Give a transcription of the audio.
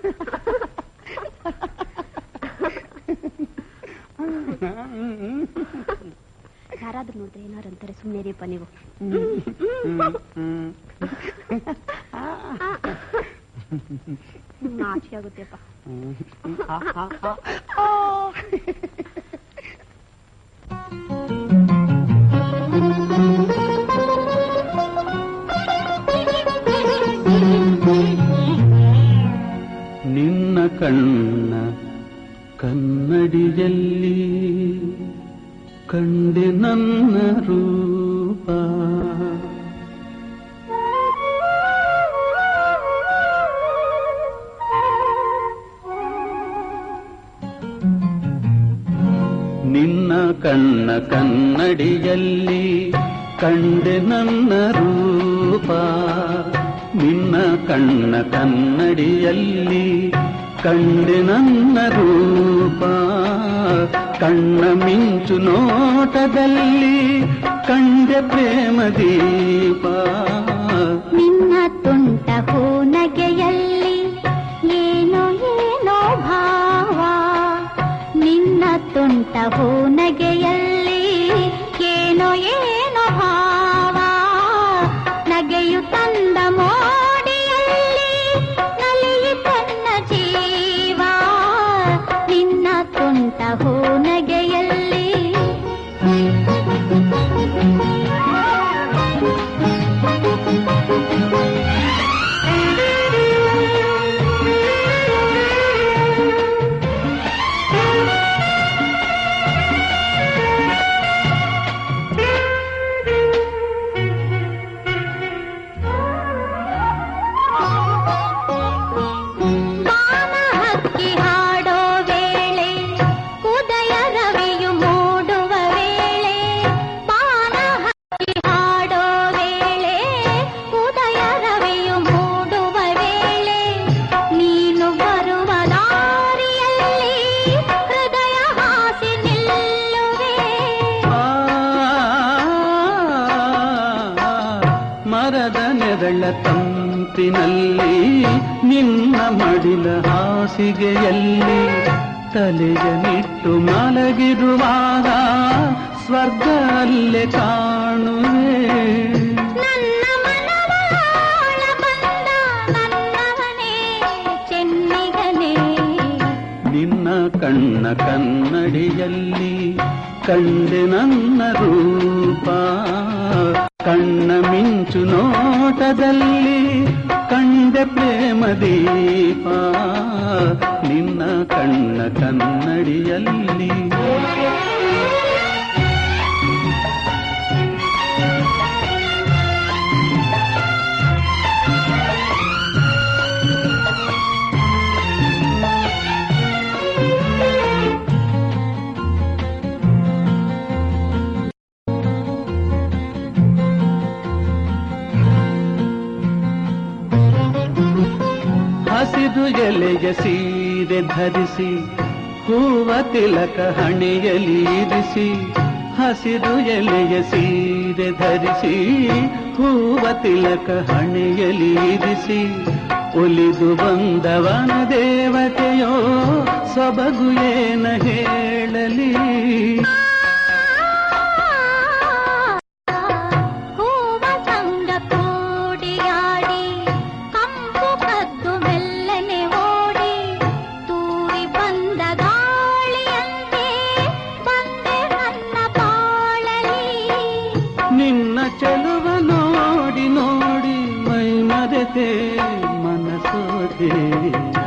ಯಾರಾದ್ರೂ ನೋಡಿದ್ರೆ ಏನಾರು ಅಂತಾರೆ ಸುಮ್ಮನೆ ರೀಪ ನೀವು ನಾಚಿಕೆ ಆಗುತ್ತೆಪ್ಪ ನಿನ್ನ ಕಣ್ಣ ಕನ್ನಡಿಯಲ್ಲಿ ಕಂಡೆ ನನ್ನ ರೂಪ ನಿನ್ನ ಕಣ್ಣ ಕನ್ನಡಿಯಲ್ಲಿ ಕಂಡೆ ನನ್ನ ರೂಪ ನಿನ್ನ ಕಣ್ಣ ಕನ್ನಡಿಯಲ್ಲಿ ಕಂಡೆ ನನ್ನ ರೂಪ ಕಣ್ಣ ಮಿಂಚು ನೋಟದಲ್ಲಿ ಕಂಡೆ ಪ್ರೇಮ ದೀಪ ನಿನ್ನ ತುಂಟ ಹೂನಗೆಯಲ್ಲಿ ಏನೋ ಏನೋ ಭಾವ ನಿನ್ನ ತುಂಟ ಹೂನಗೆಯಲ್ಲಿ ಏನೋ ಏನೋ ಭಾವ ನಗೆಯು ತಂದ ಮೋಡಿಯಲ್ಲಿ ನಲಿಯು ತನ್ನ ಜೀವ ನಿನ್ನ ತುಂಟ ಹೂನಗೆಯಲ್ಲಿ ಬಾನ ಹಕ್ಕಿ ಹಾಡೋ ವೇಳೆ ಉದಯ ರವಿಯು ಮೂಡುವ ವೇಳೆ ಬಾನ ಹಕ್ಕಿ ಹಾಡೋ ವೇಳೆ ಉದಯ ರವಿಯು ಮೂಡುವ ವೇಳೆ ನೀನು ಬರುವ ದಾರಿಯಲ್ಲಿ ಹೃದಯ ಹಾಸಿ ನಿಲ್ಲುವೆ ಮರದ ನೆರಳ ತಂಪಿನಲ್ಲಿ ನಿನ್ನ ಮಡಿಲ ಹಾಸಿಗೆಯಲ್ಲಿ ತಲೆಯ ನಿಟ್ಟು ಮಲಗಿರುವಾಗ ಸ್ವರ್ಗ ಅಲ್ಲೇ ಕಾಣುವೆ ನನ್ನ ಮನವಾಳ ಬಂದ ನನ್ನವನೇ ಚೆನ್ನಿಗನೇ ನಿನ್ನ ಕಣ್ಣ ಕನ್ನಡಿಯಲ್ಲಿ ಕಂಡೆ ನನ್ನ ರೂಪ ಕಣ್ಣ ಮಿಂಚು ನೋಟದಲ್ಲಿ ಕಂಡೆ ಪ್ರೇಮ ದೀಪ ನಿನ್ನ ಕಣ್ಣ ಕನ್ನಡಿಯಲ್ಲಿ ಹಸಿರು ಎಲೆಯ ಸೀರೆ ಧರಿಸಿ ಹೂವ ತಿಲಕ ಹಣೆಯಲ್ಲಿ ಇರಿಸಿ ಹಸಿರು ಎಲೆಯ ಸೀರೆ ಧರಿಸಿ ಹೂವ ತಿಲಕ ಹಣೆಯಲ್ಲಿ ಇರಿಸಿ ಒಲಿದು ಬಂದವನ ದೇವತೆಯೋ ಸೊಬಗು ಏನ ಹೇಳಲಿ ಹೂವ ಸಂಗ ಕೂಡಿಯಾಡಿ ಕಂಪು ಕದ್ದು ಮೆಲ್ಲನೆ ಓಡಿ ತೂರಿ ಬಂದ ಗಾಳಿಯಂತೆ ಬಂದೆ ನನ್ನ ಬಾಳಲಿ ನಿನ್ನ ಚೆಲುವ ನೋಡಿ ನೋಡಿ ಮೈ ಮರೆತೆ ಮನಸೋದೆ